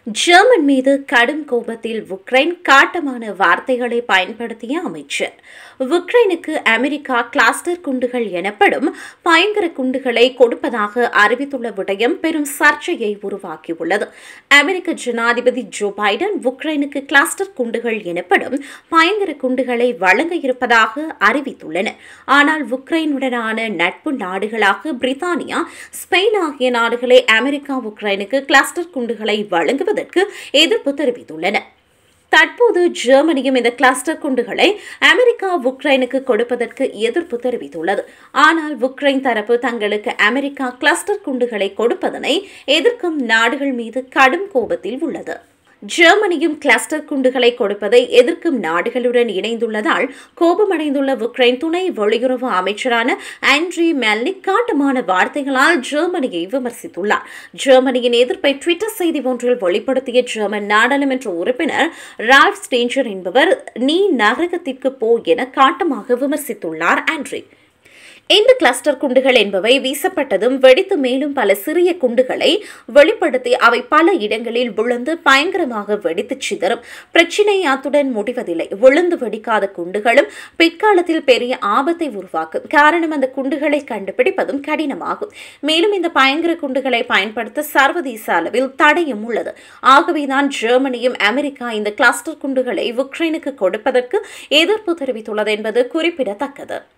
German மீது கடும் கோபத்தில் உக்ரைன் காட்டமான வார்த்தைகளை பயன்படுத்திய அமைச்சர் உக்ரைனுக்கு அமெரிக்கா கிளாஸ்டர் குண்டுகள் எனப்படும் பயங்கர குண்டுகளை கொடுப்பதாக அறிவித்துள்ள விடயம் பெரும் சர்ச்சையை உருவாக்கியுள்ளது அமெரிக்க ஜனாதிபதி ஜோ பைடன் உக்ரைனுக்கு கிளாஸ்டர் குண்டுகள் எனப்படும் பயங்கர குண்டுகளை வழங்க இருப்பதாக அறிவித்துள்ளனர் ஆனால் உக்ரைனுடனான நட்பு நாடுகளாக பிரித்தானியா ஸ்பெயின் ஆகிய நாடுகளே அமெரிக்கா உக்ரைனுக்கு கிளஸ்டர் குண்டுகளை வழங்குவதற்கு எதிர்ப்பு தெரிவித்துள்ளன தற்போது ஜெர்மனியும் இந்த கிளஸ்டர் குண்டுகளை அமெரிக்கா உக்ரைனுக்கு கொடுப்பதற்கு எதிர்ப்பு தெரிவித்துள்ளது ஆனால் உக்ரைன் தரப்பு தங்களுக்கு அமெரிக்கா கிளஸ்டர் குண்டுகளை கொடுப்பதனை எதிர்க்கும் நாடுகள் மீது கடும் கோபத்தில் உள்ளது ஜெர்மனியும் கிளஸ்டர் குண்டுகளை கொடுப்பதை எதிர்க்கும் நாடுகளுடன் இணைந்துள்ளதால் கோபமடைந்துள்ள உக்ரைன் துணை வெளியுறவு அமைச்சரான ஆண்ட்ரி மெல்னிக் காட்டமான வார்த்தைகளால் ஜெர்மனியை விமர்சித்துள்ளார் ஜெர்மனியின் எதிர்ப்பை ட்விட்டர் செய்தி ஒன்றில் வெளிப்படுத்திய ஜெர்மன் நாடாளுமன்ற உறுப்பினர் ரால்ஃப் ஸ்டேஞ்சர் என்பவர் நீ நரகத்திற்கு போ என காட்டமாக விமர்சித்துள்ளார் ஆண்ட்ரி இந்த கிளஸ்டர் குண்டுகள் என்பவை வீசப்பட்டதும் வெடித்து மேலும் பல சிறிய குண்டுகளை வெளிப்படுத்தி அவை பல இடங்களில் விழுந்து பயங்கரமாக வெடித்து சிதறும் பிரச்சினை அத்துடன் முடிவதில்லை விழுந்து வெடிக்காத குண்டுகளும் பிற்காலத்தில் பெரிய ஆபத்தை உருவாக்கும் காரணம் அந்த குண்டுகளை கண்டுபிடிப்பதும் கடினமாகும் மேலும் இந்த பயங்கர குண்டுகளை பயன்படுத்த சர்வதேச அளவில் தடையும் உள்ளது ஆகவேதான் ஜெர்மனியும் அமெரிக்கா இந்த கிளஸ்டர் குண்டுகளை உக்ரைனுக்கு கொடுப்பதற்கு எதிர்ப்பு தெரிவித்துள்ளது என்பது குறிப்பிடத்தக்கது